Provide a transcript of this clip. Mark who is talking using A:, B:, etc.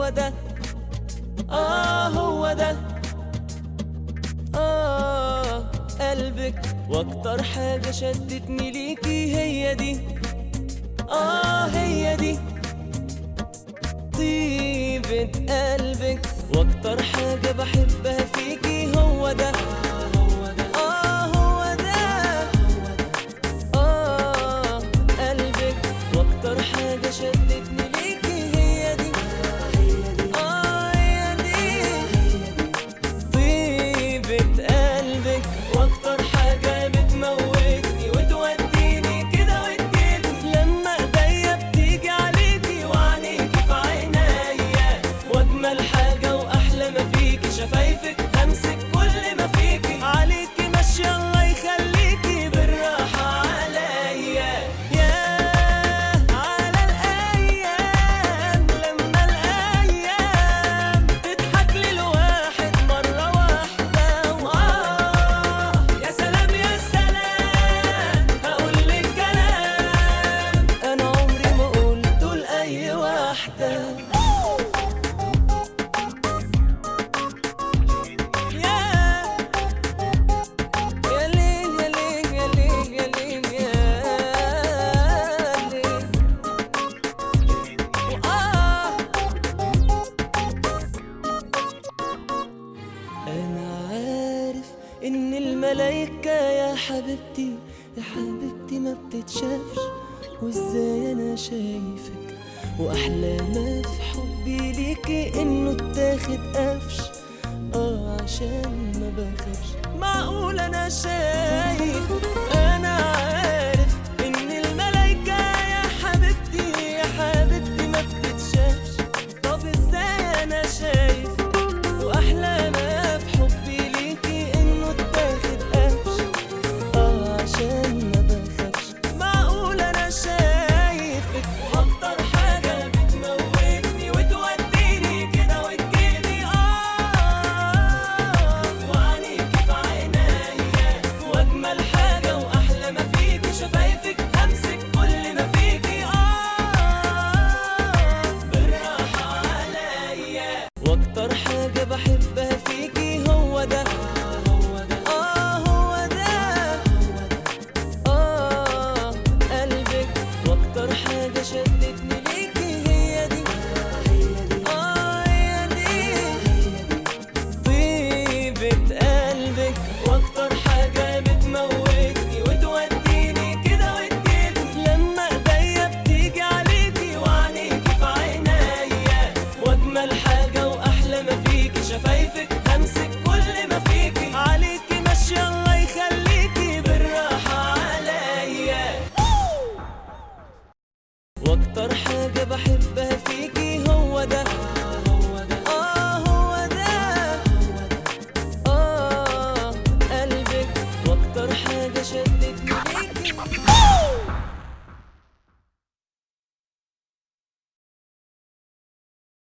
A: هو ده آه هو ده آه قلبك وأكتر حاجة شدتني ليكي هي دي آه هي دي طيبة قلبك وأكتر حاجة بحبها فيكي هو ده آه هو ده آه قلبك وأكتر حاجة شدتني ليكي هي دي آه هي دي طيبة قلبك وأكتر حاجة بتموتني وتوديني كده وتجيبني لما ايديا بتيجي عليكي وعينيكي في عينيا واجمل حاجة واحلى ما فيكي شفايفك همسك كل ما فيكي عليكي ماشية الله يخليكي بالراحة عليا ياه على الأيام لما الأيام تضحك للواحد مرة واحدة وآه يا سلام يا سلام هقولك كلام أنا عمري ما قلته لأي واحدة ياه يا ليل يا ليل يا ليل يا ليل يا ليل وآه أنا عارف إن الملايكة يا حبيبتي يا حبيبتي ما بتتشافش وإزاي أنا شايفك وأحلى ما في حبي ليكي إنه اتاخد قفش آه عشان ما بخافش معقول أنا شايف أنا عارف إن الملايكة يا حبيبتي يا حبيبتي ما بتتشافش طب إزاي أنا شايف واحلى ما في حبي ليكي انه اتاخد قفش اه عشان ما بخافش معقول انا شايفك واكتر حاجه بتموتني وتوديني كده وتجيبي اه وعينيكي في عينيا واجمل حاجه واحلى ما فيكي شفايفك همسك كل ما فيكي اه بالراحه عليا واكتر حاجة بحبها فيكي هو ده آه هو ده آه قلبك واكتر حاجة شدتني ليكي هي دي آه هي دي طيبة قلبك واكتر حاجة بتموتني وتوديني كده وتجيبني لما ايديا بتيجي عليكي وعينيكي في عينيا واجمل حاجة واحلى ما فيكي شفايفك همسك كل ما فيكي عليكي ماشية الله يخليكي بالراحة عليا واكتر حاجة بحبها فيكي هو ده آه هو ده آه قلبك واكتر حاجة شدتني ليكي